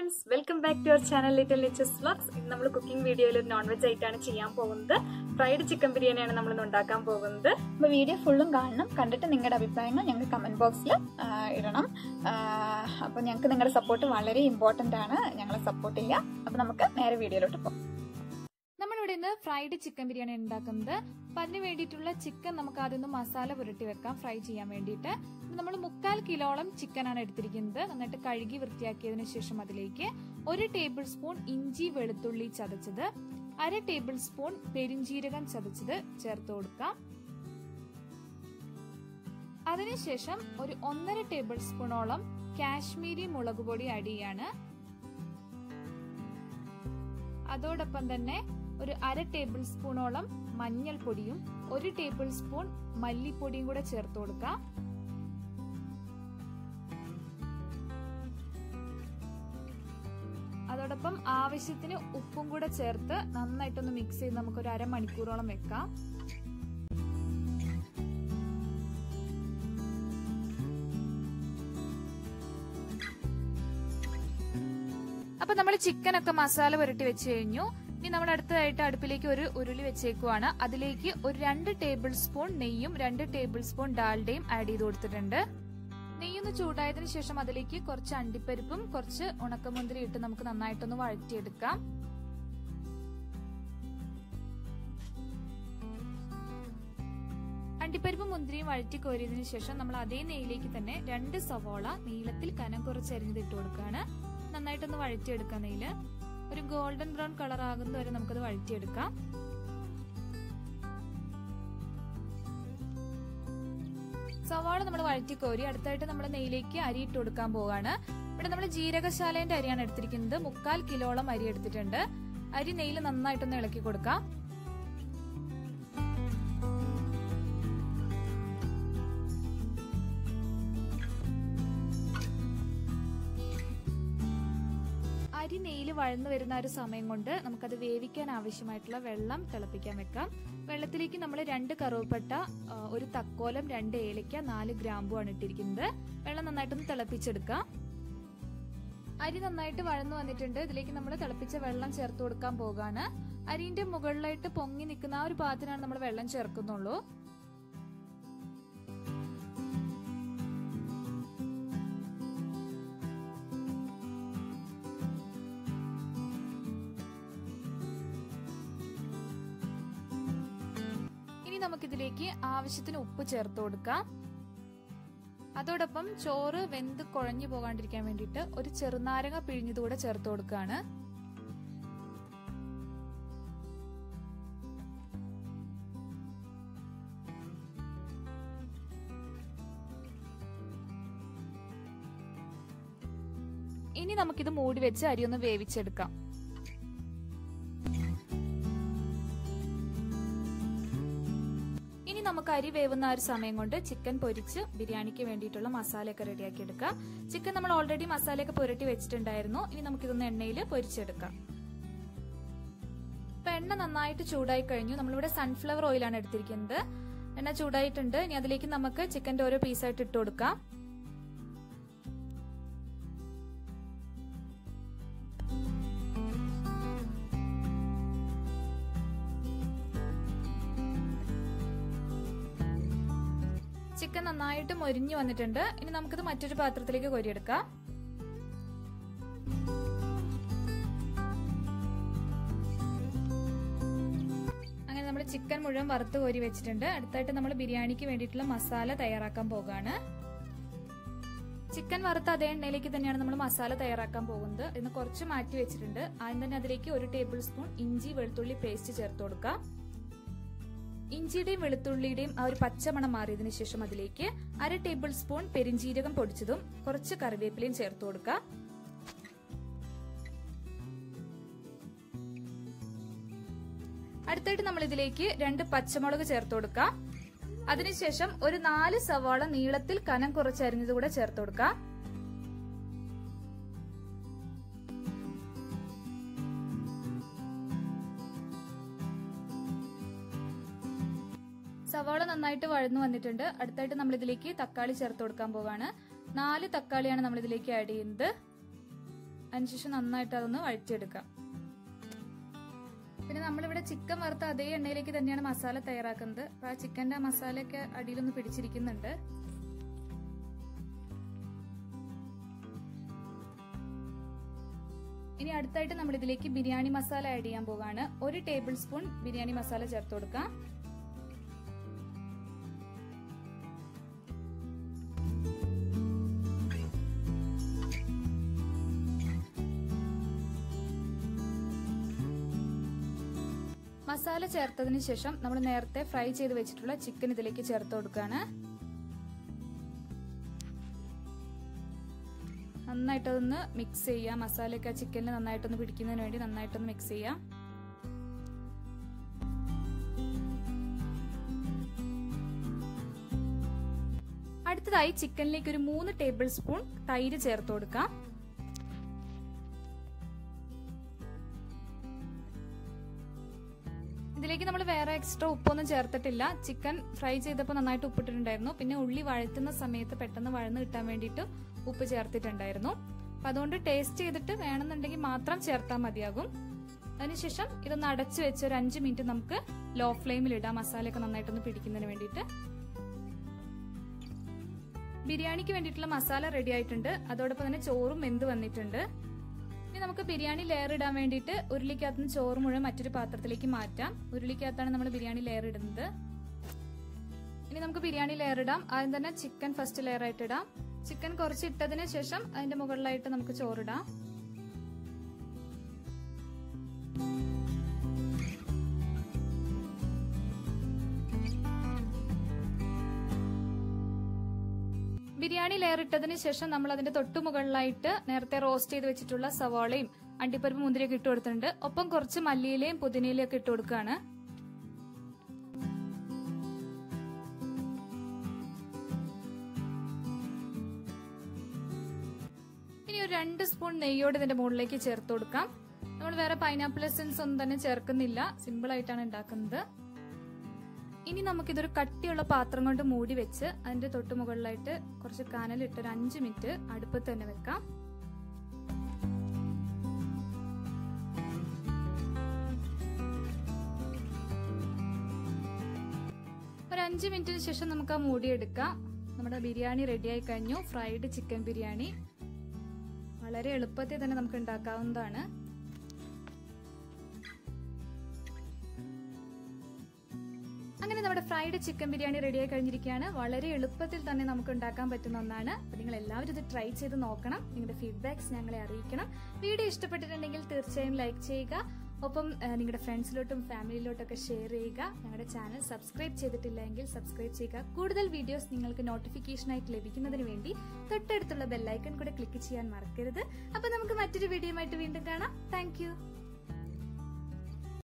friends welcome back to our channel little litchis vlogs ഇന്ന് നമ്മൾ cooking വീഡിയോയിൽ ഒരു നോൺ വെജ് ആയിട്ടാണ് ചെയ്യാൻ പോകുന്നത് ഫ്രൈഡ് ചിക്കൻ ബിരിയാണിയാണ് നമ്മൾ ഇന്ന് ഉണ്ടാക്കാൻ പോകുന്നത് അപ്പോൾ വീഡിയോ ഫുള്ളും കാണണം കണ്ടിട്ട് നിങ്ങളുടെ അഭിപ്രായങ്ങൾ ഞങ്ങൾക്ക് കമന്റ് ബോക്സിൽ ഇടണം അപ്പോൾ ഞങ്ങൾക്ക് നിങ്ങളുടെ സപ്പോർട്ട് വളരെ ഇമ്പോർട്ടൻ്റ് ആണ് ഞങ്ങളെ സപ്പോർട്ട് ചെയ്യുക അപ്പോൾ നമുക്ക് നേരെ വീഡിയോയിലോട്ട് പോകാം നമ്മളിവിടെ ഇന്ന് ഫ്രൈഡ് ചിക്കൻ ബിരിയാണി ഉണ്ടാക്കുന്നത് അപ്പൊ അതിന് വേണ്ടിയിട്ടുള്ള ചിക്കൻ നമുക്ക് ആദ്യം ഒന്ന് മസാല പുരട്ടി വെക്കാം ഫ്രൈ ചെയ്യാൻ വേണ്ടിയിട്ട് നമ്മൾ മുക്കാൽ കിലോളം ചിക്കൻ ആണ് എടുത്തിരിക്കുന്നത് നന്നായിട്ട് കഴുകി വൃത്തിയാക്കിയതിനു ശേഷം അതിലേക്ക് ഒരു ടേബിൾ സ്പൂൺ ഇഞ്ചി വെളുത്തുള്ളി ചതച്ചത് അര ടേബിൾ സ്പൂൺ പെരിഞ്ജീരകം ചതച്ചത് ചേർത്ത് കൊടുക്കാം അതിനുശേഷം ഒരു ഒന്നര ടേബിൾ സ്പൂണോളം കാശ്മീരി മുളക് പൊടി ആഡ് ചെയ്യാണ് അതോടൊപ്പം തന്നെ ഒരു അര ടേബിൾ സ്പൂണോളം മഞ്ഞൾപ്പൊടിയും ഒരു ടേബിൾ സ്പൂൺ മല്ലിപ്പൊടിയും കൂടെ ചേർത്ത് കൊടുക്കാം അതോടൊപ്പം ആവശ്യത്തിന് ഉപ്പും കൂടെ ചേർത്ത് നന്നായിട്ടൊന്ന് മിക്സ് ചെയ്ത് നമുക്ക് ഒരു അരമണിക്കൂറോളം വെക്കാം അപ്പൊ നമ്മൾ ചിക്കൻ ഒക്കെ മസാല പുരട്ടി വെച്ച് കഴിഞ്ഞു ഇനി നമ്മൾ അടുത്തതായിട്ട് അടുപ്പിലേക്ക് ഒരു ഉരുളി വെച്ചേക്കുവാണ് അതിലേക്ക് ഒരു രണ്ട് ടേബിൾ സ്പൂൺ നെയ്യും രണ്ട് ടേബിൾ സ്പൂൺ ഡാൽഡയും ആഡ് ചെയ്ത് കൊടുത്തിട്ടുണ്ട് നെയ്യൊന്ന് ചൂടായതിനു ശേഷം അതിലേക്ക് കുറച്ച് അണ്ടിപ്പരിപ്പും കുറച്ച് ഉണക്കമുന്തിരി ഇട്ട് നമുക്ക് നന്നായിട്ടൊന്ന് വഴറ്റിയെടുക്കാം അണ്ടിപ്പരിപ്പും മുന്തിരിയും വഴറ്റി കോരിയതിനു ശേഷം നമ്മൾ അതേ നെയ്യിലേക്ക് തന്നെ രണ്ട് സവോള നീളത്തിൽ കനം കുറച്ച് അരിഞ്ഞിട്ട് കൊടുക്കുകയാണ് നന്നായിട്ടൊന്ന് വഴറ്റിയെടുക്കാം നെയ്യില് ഒരു ഗോൾഡൻ ബ്രൗൺ കളർ ആകുന്ന വരെ നമുക്കത് വഴറ്റിയെടുക്കാം സവാള നമ്മൾ വഴറ്റി കോരി അടുത്തായിട്ട് നമ്മൾ നെയ്യിലേക്ക് അരി ഇട്ട് കൊടുക്കാൻ പോവാണ് ഇവിടെ നമ്മൾ ജീരകശാലേന്റെ അരിയാണ് എടുത്തിരിക്കുന്നത് മുക്കാൽ കിലോളം അരി എടുത്തിട്ടുണ്ട് അരി നെയ്യിൽ നന്നായിട്ടൊന്ന് ഇളക്കി കൊടുക്കാം അരി നെയ്യിൽ വഴന്നു വരുന്ന ഒരു സമയം കൊണ്ട് നമുക്കത് വേവിക്കാൻ ആവശ്യമായിട്ടുള്ള വെള്ളം തിളപ്പിക്കാൻ വെക്കാം വെള്ളത്തിലേക്ക് നമ്മൾ രണ്ട് കറുവപ്പട്ട ഒരു തക്കോലം രണ്ട് ഏലക്ക നാല് ഗ്രാമ്പുമാണ് ഇട്ടിരിക്കുന്നത് വെള്ളം നന്നായിട്ടൊന്ന് തിളപ്പിച്ചെടുക്കാം അരി നന്നായിട്ട് വഴന്നു വന്നിട്ടുണ്ട് ഇതിലേക്ക് നമ്മൾ തിളപ്പിച്ച വെള്ളം ചേർത്ത് കൊടുക്കാൻ പോകാണ് അരിന്റെ മുകളിലായിട്ട് പൊങ്ങി നിൽക്കുന്ന ആ ഒരു പാത്രത്തിനാണ് നമ്മൾ വെള്ളം ചേർക്കുന്നുള്ളൂ ഇനി നമുക്കിതിലേക്ക് ആവശ്യത്തിന് ഉപ്പ് ചേർത്ത് കൊടുക്കാം അതോടൊപ്പം ചോറ് വെന്ത് കുഴഞ്ഞു പോകാണ്ടിരിക്കാൻ വേണ്ടിയിട്ട് ഒരു ചെറുനാരങ്ങ പിഴിഞ്ഞതുകൂടെ ചേർത്ത് കൊടുക്കുകയാണ് ഇനി നമുക്കിത് മൂടി വെച്ച് അരി ഒന്ന് വേവിച്ചെടുക്കാം ഇനി നമുക്ക് അരി വേവുന്ന ആ ഒരു സമയം കൊണ്ട് ചിക്കൻ പൊരിച്ച് ബിരിയാണിക്ക് വേണ്ടിയിട്ടുള്ള മസാലയൊക്കെ റെഡിയാക്കി എടുക്കാം ചിക്കൻ നമ്മൾ ഓൾറെഡി മസാലയൊക്കെ പുരട്ടി വെച്ചിട്ടുണ്ടായിരുന്നു ഇനി നമുക്കിതൊന്ന് എണ്ണയിൽ പൊരിച്ചെടുക്കാം ഇപ്പൊ എണ്ണ നന്നായിട്ട് ചൂടായി കഴിഞ്ഞു നമ്മളിവിടെ സൺഫ്ലവർ ഓയിലാണ് എടുത്തിരിക്കുന്നത് എണ്ണ ചൂടായിട്ടുണ്ട് ഇനി അതിലേക്ക് നമുക്ക് ചിക്കന്റെ ഓരോ പീസായിട്ട് ഇട്ട് കൊടുക്കാം ചിക്കൻ നന്നായിട്ട് മൊരിഞ്ഞു വന്നിട്ടുണ്ട് ഇനി നമുക്കിത് മറ്റൊരു പാത്രത്തിലേക്ക് കോരിയെടുക്കാം അങ്ങനെ നമ്മൾ ചിക്കൻ മുഴുവൻ വറുത്ത് കോരി വെച്ചിട്ടുണ്ട് അടുത്തായിട്ട് നമ്മൾ ബിരിയാണിക്ക് വേണ്ടിയിട്ടുള്ള മസാല തയ്യാറാക്കാൻ പോകുകയാണ് ചിക്കൻ വറുത്ത അതേ എണ്ണയിലേക്ക് തന്നെയാണ് നമ്മൾ മസാല തയ്യാറാക്കാൻ പോകുന്നത് ഇന്ന് കുറച്ച് മാറ്റി വെച്ചിട്ടുണ്ട് ആദ്യം തന്നെ അതിലേക്ക് ഒരു ടേബിൾ സ്പൂൺ ഇഞ്ചി വെളുത്തുള്ളി പേസ്റ്റ് ചേർത്ത് കൊടുക്കാം ഇഞ്ചിയുടെയും വെളുത്തുള്ളിയുടെയും ആ ഒരു പച്ചമണം മാറിയതിനു ശേഷം അതിലേക്ക് അര ടേബിൾ സ്പൂൺ പെരിഞ്ചീരകം പൊടിച്ചതും കുറച്ച് കറിവേപ്പിലയും ചേർത്ത് കൊടുക്കുക അടുത്തായിട്ട് നമ്മൾ ഇതിലേക്ക് രണ്ട് പച്ചമുളക് ചേർത്ത് കൊടുക്കാം അതിനുശേഷം ഒരു നാല് സവാള നീളത്തിൽ കനം കുറച്ചരിഞ്ഞത് കൂടെ ചേർത്ത് കൊടുക്കാം സവാള നന്നായിട്ട് വഴന്നു വന്നിട്ടുണ്ട് അടുത്തായിട്ട് നമ്മൾ ഇതിലേക്ക് തക്കാളി ചേർത്ത് കൊടുക്കാൻ പോവാണ് നാല് തക്കാളിയാണ് നമ്മൾ ഇതിലേക്ക് ആഡ് ചെയ്യുന്നത് അതിനുശേഷം നന്നായിട്ട് അതൊന്ന് വഴറ്റിയെടുക്കാം പിന്നെ നമ്മളിവിടെ ചിക്കൻ വറുത്ത അതേ എണ്ണയിലേക്ക് തന്നെയാണ് മസാല തയ്യാറാക്കുന്നത് അപ്പൊ ആ ചിക്കന്റെ ആ മസാലയൊക്കെ അടിയിലൊന്ന് പിടിച്ചിരിക്കുന്നുണ്ട് ഇനി അടുത്തായിട്ട് നമ്മൾ ഇതിലേക്ക് ബിരിയാണി മസാല ആഡ് ചെയ്യാൻ പോവാണ് ഒരു ടേബിൾ സ്പൂൺ ബിരിയാണി മസാല ചേർത്ത് കൊടുക്കാം മസാല ചേർത്തതിന് ശേഷം നമ്മൾ നേരത്തെ ഫ്രൈ ചെയ്ത് വെച്ചിട്ടുള്ള ചിക്കൻ ഇതിലേക്ക് ചേർത്ത് കൊടുക്കുകയാണ് നന്നായിട്ടതൊന്ന് മിക്സ് ചെയ്യാം മസാലയൊക്കെ ചിക്കനിൽ നന്നായിട്ടൊന്ന് പിടിക്കുന്നതിന് വേണ്ടി നന്നായിട്ടൊന്ന് മിക്സ് ചെയ്യാം അടുത്തതായി ചിക്കനിലേക്ക് ഒരു മൂന്ന് ടേബിൾ സ്പൂൺ തൈര് ചേർത്ത് കൊടുക്കാം ഇതിലേക്ക് നമ്മൾ വേറെ എക്സ്ട്രാ ഉപ്പൊന്നും ചേർത്തിട്ടില്ല ചിക്കൻ ഫ്രൈ ചെയ്തപ്പോൾ നന്നായിട്ട് ഉപ്പിട്ടിട്ടുണ്ടായിരുന്നു പിന്നെ ഉള്ളി വഴറ്റുന്ന സമയത്ത് പെട്ടെന്ന് വഴന്ന് കിട്ടാൻ വേണ്ടിയിട്ട് ഉപ്പ് ചേർത്തിട്ടുണ്ടായിരുന്നു അപ്പൊ അതുകൊണ്ട് ടേസ്റ്റ് ചെയ്തിട്ട് വേണമെന്നുണ്ടെങ്കിൽ മാത്രം ചേർത്താൽ മതിയാകും അതിനുശേഷം ഇതൊന്ന് അടച്ചു വെച്ച് ഒരു അഞ്ച് മിനിറ്റ് നമുക്ക് ലോ ഫ്ലെയിമിൽ ഇടാം മസാലയൊക്കെ നന്നായിട്ടൊന്ന് പിടിക്കുന്നതിന് വേണ്ടിയിട്ട് ബിരിയാണിക്ക് വേണ്ടിയിട്ടുള്ള മസാല റെഡി ആയിട്ടുണ്ട് അതോടൊപ്പം തന്നെ ചോറും വെന്ത് വന്നിട്ടുണ്ട് ഇനി നമുക്ക് ബിരിയാണി ലെയർ ഇടാൻ വേണ്ടിയിട്ട് ഉരുളിക്കകത്ത് നിന്ന് ചോറ് മുഴുവൻ മറ്റൊരു പാത്രത്തിലേക്ക് മാറ്റാം ഉരുളിക്കകത്താണ് നമ്മൾ ബിരിയാണി ലെയർ ഇടുന്നത് ഇനി നമുക്ക് ബിരിയാണി ലെയർ ഇടാം ആദ്യം തന്നെ ചിക്കൻ ഫസ്റ്റ് ലെയർ ആയിട്ട് ഇടാം ചിക്കൻ കുറച്ച് ഇട്ടതിന് ശേഷം അതിന്റെ മുകളിലായിട്ട് നമുക്ക് ചോറിടാം ബിരിയാണി ലെയർ ഇട്ടതിന് ശേഷം നമ്മൾ അതിന്റെ തൊട്ടു മുകളിലായിട്ട് നേരത്തെ റോസ്റ്റ് ചെയ്ത് വെച്ചിട്ടുള്ള സവാളയും അണ്ടിപ്പരിപ്പ് മുന്തിരിയൊക്കെ ഇട്ട് കൊടുത്തിട്ടുണ്ട് ഒപ്പം കുറച്ച് മല്ലിയിലയും പുതിനയിലയും ഒക്കെ ഇട്ട് കൊടുക്കുകയാണ് ഇനി ഒരു രണ്ട് സ്പൂൺ നെയ്യോട് ഇതിന്റെ മുകളിലേക്ക് ചേർത്ത് കൊടുക്കാം നമ്മൾ വേറെ പൈനാപ്പിൾ എസൻസ് ഒന്നും തന്നെ ചേർക്കുന്നില്ല സിമ്പിൾ ആയിട്ടാണ് ഉണ്ടാക്കുന്നത് ഇനി നമുക്കിതൊരു കട്ടിയുള്ള പാത്രം കൊണ്ട് മൂടി വെച്ച് അതിന്റെ തൊട്ട് മുകളിലായിട്ട് കുറച്ച് കനലിട്ട് ഒരു അഞ്ച് മിനിറ്റ് അടുപ്പത്ത് തന്നെ വെക്കാം ഒരു അഞ്ച് മിനിറ്റിന് ശേഷം നമുക്ക് ആ മൂടി എടുക്കാം നമ്മുടെ ബിരിയാണി റെഡിയായി കഴിഞ്ഞു ഫ്രൈഡ് ചിക്കൻ ബിരിയാണി വളരെ എളുപ്പത്തിൽ തന്നെ നമുക്ക് ഉണ്ടാക്കാവുന്നതാണ് അങ്ങനെ നമ്മുടെ ഫ്രൈഡ് ചിക്കൻ ബിരിയാണി റെഡിയായി കഴിഞ്ഞിരിക്കുകയാണ് വളരെ എളുപ്പത്തിൽ തന്നെ നമുക്ക് ഉണ്ടാക്കാൻ പറ്റുന്ന ഒന്നാണ് അപ്പൊ നിങ്ങൾ എല്ലാവരും ഇത് ട്രൈ ചെയ്ത് നോക്കണം നിങ്ങളുടെ ഫീഡ്ബാക്സ് ഞങ്ങളെ അറിയിക്കണം വീഡിയോ ഇഷ്ടപ്പെട്ടിട്ടുണ്ടെങ്കിൽ തീർച്ചയായും ലൈക്ക് ചെയ്യുക ഒപ്പം ഏഹ്, നിങ്ങളുടെ ഫ്രണ്ട്സിലോട്ടും ഫാമിലിയിലോട്ടൊക്കെ ഷെയർ ചെയ്യുക ഞങ്ങളുടെ ചാനൽ സബ്സ്ക്രൈബ് ചെയ്തിട്ടില്ല എങ്കിൽ സബ്സ്ക്രൈബ് ചെയ്യുക കൂടുതൽ വീഡിയോസ് നിങ്ങൾക്ക് നോട്ടിഫിക്കേഷൻ ആയിട്ട് ലഭിക്കുന്നതിന് വേണ്ടി തൊട്ടടുത്തുള്ള ബെല്ലൈക്കൺ കൂടെ ക്ലിക്ക് ചെയ്യാൻ മറക്കരുത് അപ്പൊ നമുക്ക് മറ്റൊരു വീഡിയോയുമായിട്ട് വീണ്ടും കാണാം താങ്ക്